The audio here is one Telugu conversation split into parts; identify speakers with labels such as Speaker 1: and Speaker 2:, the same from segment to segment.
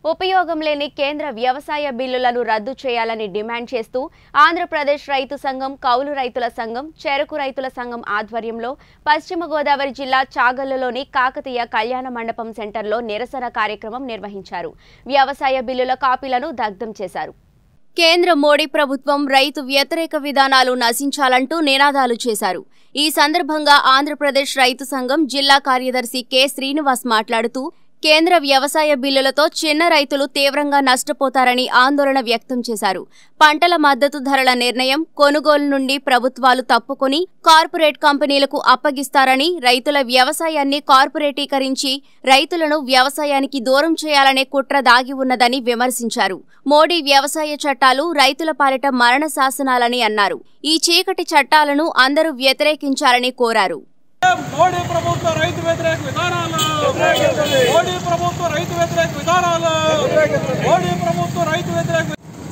Speaker 1: ఉపయోగం లేని కేంద్ర వ్యవసాయ బిల్లులను రద్దు చేయాలని డిమాండ్ చేస్తూ ఆంధ్రప్రదేశ్ రైతు సంఘం కౌలు రైతుల సంఘం చెరకు రైతుల సంఘం ఆధ్వర్యంలో పశ్చిమ గోదావరి జిల్లా చాగల్లులోని కాకతీయ కళ్యాణ మండపం సెంటర్లో నిరసన కార్యక్రమం నిర్వహించారు వ్యవసాయ బిల్లుల కాపీలను దగ్ధం చేశారు కేంద్ర మోడీ ప్రభుత్వం రైతు వ్యతిరేక విధానాలు నశించాలంటూ నినాదాలు చేశారు ఈ సందర్భంగా ఆంధ్రప్రదేశ్ రైతు సంఘం జిల్లా కార్యదర్శి కె శ్రీనివాస్ మాట్లాడుతూ కేంద్ర వ్యవసాయ బిల్లులతో చిన్న రైతులు తీవ్రంగా నష్టపోతారని ఆందోళన వ్యక్తం చేశారు పంటల మద్దతు ధరల నిర్ణయం కొనుగోలు నుండి ప్రభుత్వాలు తప్పుకొని కార్పొరేట్ కంపెనీలకు అప్పగిస్తారని రైతుల వ్యవసాయాన్ని కార్పొరేటీకరించి రైతులను వ్యవసాయానికి దూరం చేయాలనే కుట్ర దాగి ఉన్నదని విమర్శించారు మోడీ వ్యవసాయ చట్టాలు రైతుల పాలిట మరణ శాసనాలని అన్నారు ఈ చీకటి చట్టాలను అందరూ వ్యతిరేకించాలని కోరారు
Speaker 2: మోడీ ప్రభుత్వ రైతు వ్యతిరేక విధానాలు మోడీ ప్రభుత్వ రైతు వ్యతిరేక విధానాలు మోడీ ప్రభుత్వ రైతు వ్యతిరేక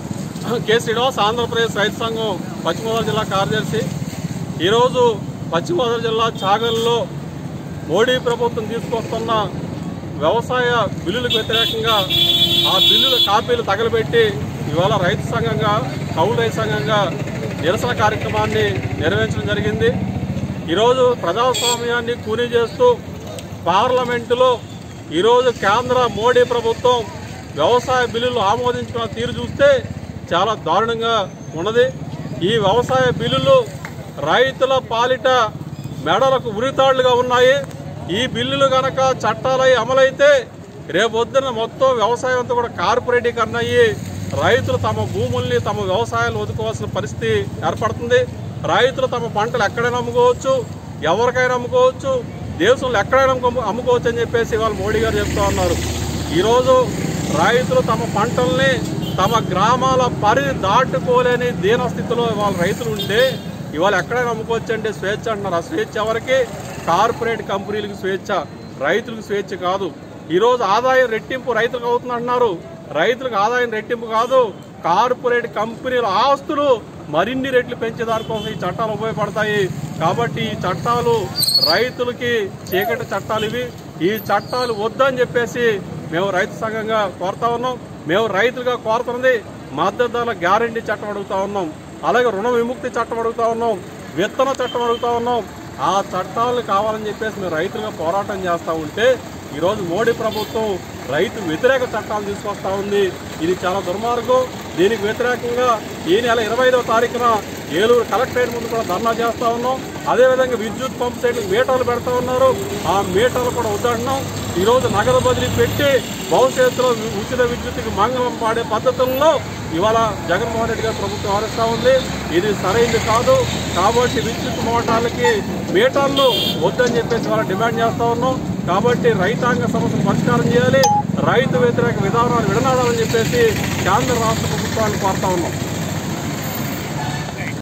Speaker 2: కె శ్రీనివాస్ ఆంధ్రప్రదేశ్ రైతు సంఘం పశ్చిమ గోదావరి జిల్లా కార్యదర్శి ఈరోజు పశ్చిమ గోదావరి జిల్లా చాగల్లో మోడీ ప్రభుత్వం తీసుకొస్తున్న వ్యవసాయ బిల్లులకు వ్యతిరేకంగా ఆ బిల్లుల కాపీలు తగలబెట్టి ఇవాళ రైతు సంఘంగా కౌలు రైతు సంఘంగా నిరసన కార్యక్రమాన్ని నిర్వహించడం జరిగింది ఈరోజు ప్రజాస్వామ్యాన్ని కూనీ చేస్తూ పార్లమెంటులో ఈరోజు కేంద్ర మోడీ ప్రభుత్వం వ్యవసాయ బిల్లులు ఆమోదించుకున్న తీరు చూస్తే చాలా దారుణంగా ఉన్నది ఈ వ్యవసాయ బిల్లులు రైతుల పాలిట మెడలకు ఉరితాళ్లుగా ఉన్నాయి ఈ బిల్లులు గనక చట్టాలై అమలైతే రేపొద్దున మొత్తం వ్యవసాయం అంతా కూడా కార్పొరేటీకరణ అయ్యి రైతులు తమ భూముల్ని తమ వ్యవసాయాలు వదుకోవాల్సిన పరిస్థితి ఏర్పడుతుంది రైతులు తమ పంటలు ఎక్కడైనా అమ్ముకోవచ్చు ఎవరికైనా అమ్ముకోవచ్చు దేశంలో ఎక్కడైనా అమ్ముకో- అమ్ముకోవచ్చు అని చెప్పేసి వాళ్ళు మోడీ గారు చెప్తా ఉన్నారు ఈరోజు రైతులు తమ పంటల్ని తమ గ్రామాల పరిధి దాటుకోలేని దీనస్థితిలో వాళ్ళ రైతులు ఉంటే ఇవాళ ఎక్కడైనా అమ్ముకోవచ్చు అంటే స్వేచ్ఛ అంటున్నారు ఆ స్వేచ్ఛ ఎవరికి కార్పొరేట్ కంపెనీలకు స్వేచ్ఛ రైతులకు స్వేచ్ఛ కాదు ఈరోజు ఆదాయం రెట్టింపు రైతులకు అవుతుంది అంటున్నారు రైతులకు ఆదాయం రెట్టింపు కాదు కార్పొరేట్ కంపెనీల ఆస్తులు మరిన్ని రెట్లు పెంచే దానికోసం ఈ చట్టాలు ఉపయోగపడతాయి కాబట్టి ఈ చట్టాలు రైతులకి చీకటి చట్టాలు ఇవి ఈ చట్టాలు వద్దని చెప్పేసి మేము రైతు సంఘంగా కోరుతా ఉన్నాం మేము రైతులుగా కోరుతున్నది మద్దతు ధరల గ్యారంటీ చట్టం అడుగుతా ఉన్నాం అలాగే రుణ విముక్తి చట్టం అడుగుతా ఉన్నాం విత్తన చట్టం అడుగుతా ఉన్నాం ఆ చట్టాలు కావాలని చెప్పేసి మేము రైతులుగా పోరాటం చేస్తూ ఉంటే ఈరోజు మోడీ ప్రభుత్వం రైతు వ్యతిరేక చట్టాలు తీసుకొస్తా ఉంది ఇది చాలా దుర్మార్గం దీనికి వ్యతిరేకంగా ఈ నెల ఇరవై ఐదవ తారీఖున ఏలూరు కలెక్టరేట్ ముందు కూడా ధర్నా చేస్తా ఉన్నాం అదేవిధంగా విద్యుత్ పంప్ సెట్ మీటర్లు పెడతా ఉన్నారు ఆ మీటర్లు కూడా వద్దంటున్నాం ఈరోజు నగదు బదిలీ పెట్టి భవిష్యత్తులో ఉచిత విద్యుత్తుకి మంగళం పాడే పద్ధతుల్లో ఇవాళ జగన్మోహన్ రెడ్డి గారి ప్రభుత్వం వ్యవహరిస్తూ ఉంది ఇది సరైనది కాదు కాబట్టి విద్యుత్ మోటార్లకి మీటర్లు వద్దని చెప్పేసి వాళ్ళ డిమాండ్ చేస్తా ఉన్నాం కాబట్టి రైతాంగ సమస్యలు పరిష్కారం చేయాలి రైతు వ్యతిరేక విధానాలు విడనాడాలని చెప్పేసి కేంద్ర రాష్ట్ర ప్రభుత్వాన్ని కోరుతా ఉన్నాం